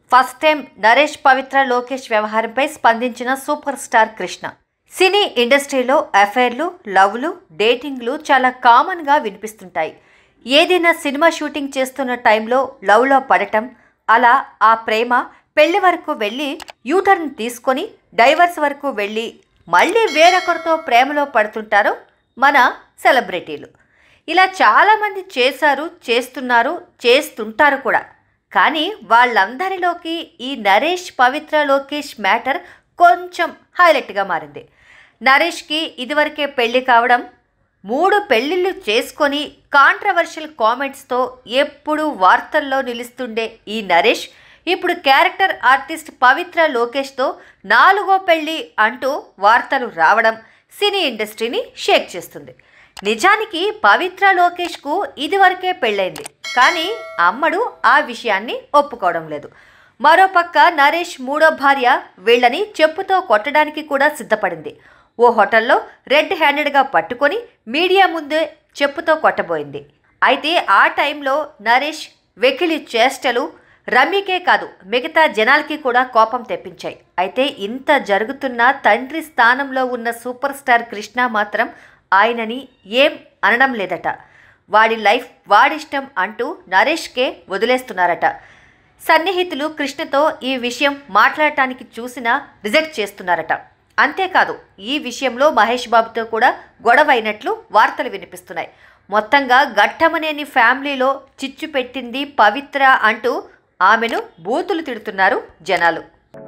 First time Naresh Pavitra Lokesh వ్యవహారంపై స్పందించిన super star Krishna సినీ ఇండస్ట్రీలో అఫైర్లు లవ్లు డేటింగ్లు చాలా కామన్గా వినిపిస్తుంటాయి ఏదైనా సినిమా షూటింగ్ చేస్తున్న టైంలో లవ్లో పడటం అలా ఆ ప్రేమ పెళ్లి వరకు వెళ్ళి యూటర్న్ తీసుకొని డైవర్స్ వరకు వెళ్ళి మళ్ళీ వేరొకరితో ప్రేమలో పడుతుంటారు మన సెలబ్రిటీలు ఇలా చాలామంది చేశారు చేస్తున్నారు చేస్తుంటారు కూడా కానీ వాళ్ళందరిలోకి ఈ నరేష్ పవిత్ర లోకేష్ మ్యాటర్ కొంచెం హైలైట్గా మారింది నరేష్కి ఇదివరకే పెళ్లి కావడం మూడు పెళ్లిళ్ళు చేసుకొని కాంట్రవర్షియల్ కామెంట్స్తో ఎప్పుడూ వార్తల్లో నిలుస్తుండే ఈ నరేష్ ఇప్పుడు క్యారెక్టర్ ఆర్టిస్ట్ పవిత్ర లోకేష్తో నాలుగో పెళ్లి అంటూ వార్తలు రావడం సినీ ఇండస్ట్రీని షేక్ చేస్తుంది నిజానికి పవిత్ర లోకేష్కు ఇదివరకే పెళ్ళైంది కానీ అమ్మడు ఆ విషయాన్ని ఒప్పుకోవడం లేదు మరోపక్క నరేష్ మూడో భార్య వీళ్ళని చెప్పుతో కొట్టడానికి కూడా సిద్ధపడింది ఓ హోటల్లో రెడ్ హ్యాండెడ్గా పట్టుకొని మీడియా ముందే చెప్పుతో కొట్టబోయింది అయితే ఆ టైంలో నరేష్ వెకిలి చేష్టలు రమ్యకే కాదు మిగతా జనాలకి కూడా కోపం తెప్పించాయి అయితే ఇంత జరుగుతున్న తండ్రి స్థానంలో ఉన్న సూపర్ స్టార్ కృష్ణ మాత్రం ఆయనని ఏం అనడం లేదట వాడి లైఫ్ వాడిష్టం అంటూ నరేష్కే వదిలేస్తున్నారట సన్నిహితులు కృష్ణతో ఈ విషయం మాట్లాడటానికి చూసినా రిజెక్ట్ చేస్తున్నారట అంతేకాదు ఈ విషయంలో మహేష్ బాబుతో కూడా గొడవ అయినట్లు వార్తలు వినిపిస్తున్నాయి మొత్తంగా ఘట్టమనేని ఫ్యామిలీలో చిచ్చు పెట్టింది పవిత్ర అంటూ ఆమెను బూతులు తిడుతున్నారు జనాలు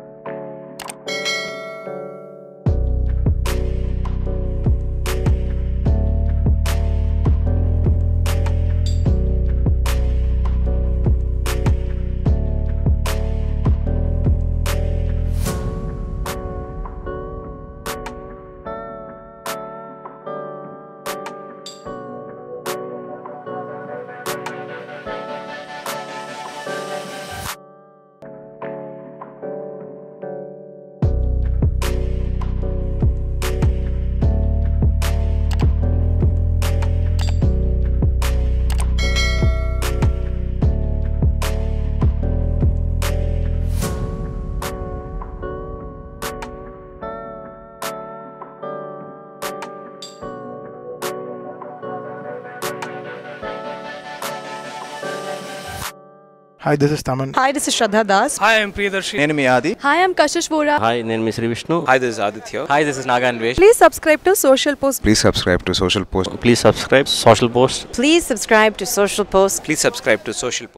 Hi, this is Taman. Hi, this is Shraddha Das. Hi, I'm Priyadarshi. నేను మీ ఆది Hi, I'm Kashish Vora. Hi నేను మీ Sri Vishnu Hi, this is Aditya. Hi this is Naga Anvesh Please subscribe to Social Post. Please subscribe to Social Post please subscribe Social Post Please subscribe to Social Post. Please subscribe to Social